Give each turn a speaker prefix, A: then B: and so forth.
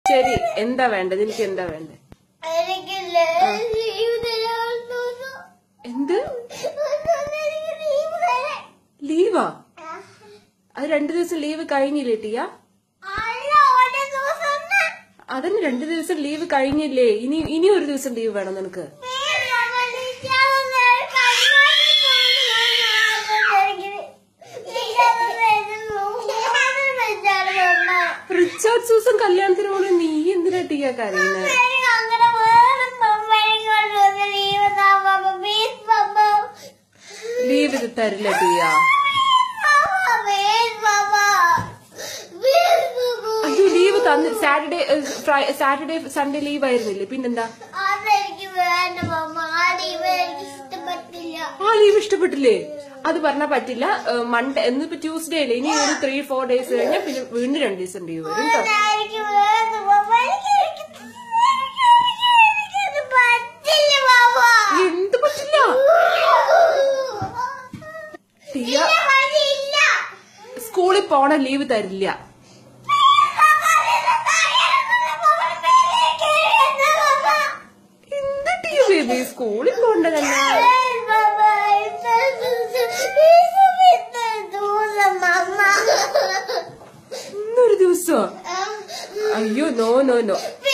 A: ശരി എന്താ വേണ്ടത് എനിക്ക് എന്താ വേണ്ടത്
B: എനിക്ക് ലീവ് തരാമെന്ന്
A: എന്ത്
B: എനിക്ക് ലീവ് തരാം
A: ലീവാ അത് രണ്ടു ദിവസം ലീവ് കഴിഞ്ഞില്ലേ ടിയ
B: അല്ല ഒരു ദിവസം ഒന്ന്
A: അതിന് രണ്ടു ദിവസം ലീവ് കഴിഞ്ഞില്ലേ ഇനി ഇനി ഒരു ദിവസം ലീവ് വേണം നിനക്ക്
B: please അമ്മ വിളിക്കാതെ കണ്ണാടി
A: റിച്ചാർഡ് സൂസൻ കല്യാണത്തിന് പോലെ നീ എന്തിനാ ടിയ കരയുന്നത്
B: അങ്ങനെ വേറെ പമ്മ ലീവ് താ പമ്മ പ്ലീസ് പമ്മ
A: ലീവ് ഇത് തരില്ല ടിയ അയ്യോ ലീവ് തന്ന് സാറ്റർഡേ സാറ്റർഡേ സൺഡേ ലീവ് ആയിരുന്നില്ലേ പിന്നെന്താ
B: അതെനിക്ക് വേണ്ട മമ്മ ആ ലീവ് എനിക്ക് ഇഷ്ടപ്പെട്ടില്ല
A: ആ ലീവ് ഇഷ്ടപ്പെട്ടില്ലേ അത് പറഞ്ഞാ പറ്റില്ല മൺഡേ എന്നിപ്പോ ട്യൂസ്ഡേ അല്ലേ ഇനി ഒരു ത്രീ ഫോർ ഡേയ്സ് കഴിഞ്ഞാൽ പിന്നെ വീണ്ടും രണ്ട് ദിവസം ലീവ് വരും കേട്ടോ
B: എനിക്ക് വേണ്ട മമ്മ എനിക്ക് എനിക്ക് എനിക്കത് പറ്റില്ല മമ്മ
A: എന്ത് പറ്റില്ല ടിയ
B: ഇല്ല, പറ്റില്ല.
A: സ്കൂളിൽ പോണ ലീവ് തരില്ല എന്ത് ടിയ ബേബി സ്കൂളിൽ പോണ്ട തന്നെ ഇന്നൊരു ദിവസം അയ്യോ നോ നോ നോ